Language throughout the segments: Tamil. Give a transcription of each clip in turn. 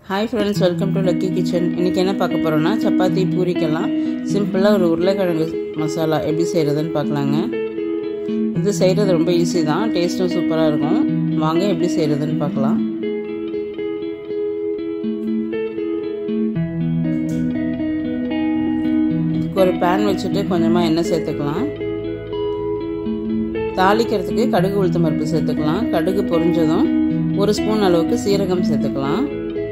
hi friends welcome to lucky kitchen இன்றைக்கி என்ன பார்க்க போகிறோன்னா சப்பாத்தி பூரிக்கெல்லாம் சிம்பிளாக ஒரு உருளைக்கிழங்கு மசாலா எப்படி செய்கிறதுன்னு பார்க்கலாங்க இது செய்கிறது ரொம்ப ஈஸி தான் டேஸ்ட்டும் சூப்பராக இருக்கும் வாங்க எப்படி செய்கிறதுன்னு பார்க்கலாம் இதுக்கு ஒரு பேன் வச்சுட்டு கொஞ்சமாக எண்ணெய் சேர்த்துக்கலாம் தாளிக்கிறதுக்கு கடுகு உளுத்தம் பருப்பு சேர்த்துக்கலாம் கடுகு பொரிஞ்சதும் ஒரு ஸ்பூன் அளவுக்கு சீரகம் சேர்த்துக்கலாம்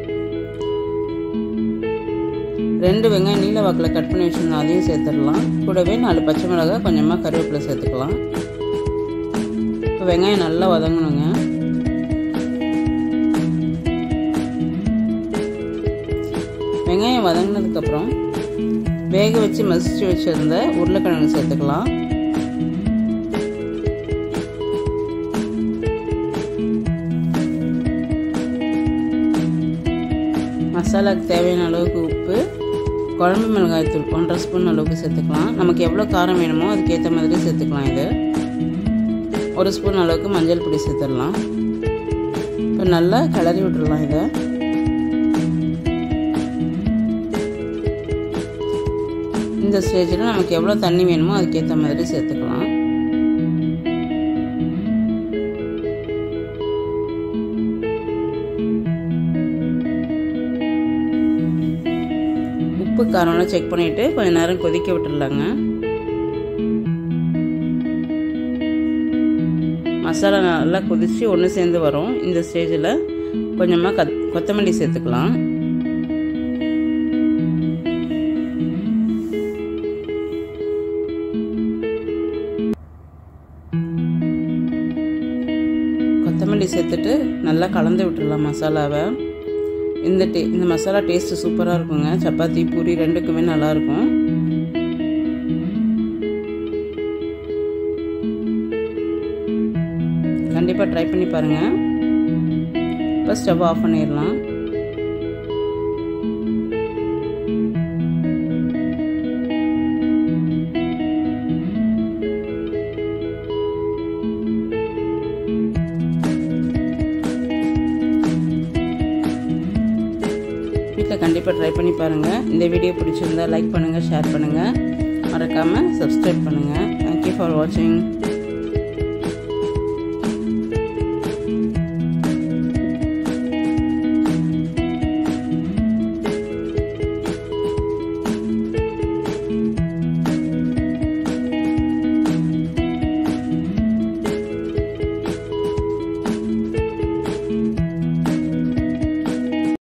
ரெண்டு வெங்காயம் நீல வாக்கில் கட் பண்ணி வச்சுருந்தோம் அதையும் சேர்த்துடலாம் கூடவே நாலு பச்சை மிளகாய் கொஞ்சமாக கருவேப்பிலை சேர்த்துக்கலாம் இப்போ வெங்காயம் நல்லா வதங்கணுங்க வெங்காயம் வதங்கினதுக்கப்புறம் வேக வச்சு மசிச்சு வச்சுருந்த உருளைக்கிழங்கு சேர்த்துக்கலாம் மசாலாவுக்கு தேவையான அளவுக்கு உப்பு குழம்பு மிளகாய் தூள் ஒன்றரை ஸ்பூன் அளவுக்கு சேர்த்துக்கலாம் நமக்கு எவ்வளோ காரம் வேணுமோ அதுக்கேற்ற மாதிரி சேர்த்துக்கலாம் இது ஒரு ஸ்பூன் அளவுக்கு மஞ்சள் பொடி சேர்த்துடலாம் இப்போ நல்லா கிளறி விட்டுடலாம் இதை இந்த ஸ்டேஜில் நமக்கு எவ்வளோ தண்ணி வேணுமோ அதுக்கேற்ற மாதிரி சேர்த்துக்கலாம் உப்பு காரம்லாம் செக் பண்ணிவிட்டு கொஞ்சம் நேரம் கொதிக்க விட்டுடலாங்க மசாலா நல்லா கொதித்து ஒன்று சேர்ந்து வரும் இந்த ஸ்டேஜில் கொஞ்சமாக கத் கொத்தமல்லி சேர்த்துக்கலாம் கொத்தமல்லி சேர்த்துட்டு நல்லா கலந்து விட்டுடலாம் மசாலாவை இந்த டே இந்த மசாலா டேஸ்ட்டு சூப்பராக இருக்குங்க சப்பாத்தி பூரி ரெண்டுக்குமே நல்லாயிருக்கும் கண்டிப்பாக ட்ரை பண்ணி பாருங்கள் இப்போ ஸ்டவ் ஆஃப் பண்ணிடலாம் வீட்டில் கண்டிப்பாக ட்ரை பண்ணி பாருங்கள் இந்த வீடியோ பிடிச்சிருந்தா லைக் பண்ணுங்கள் ஷேர் பண்ணுங்கள் மறக்காமல் சப்ஸ்கிரைப் பண்ணுங்கள் தேங்க்யூ ஃபார் வாட்சிங்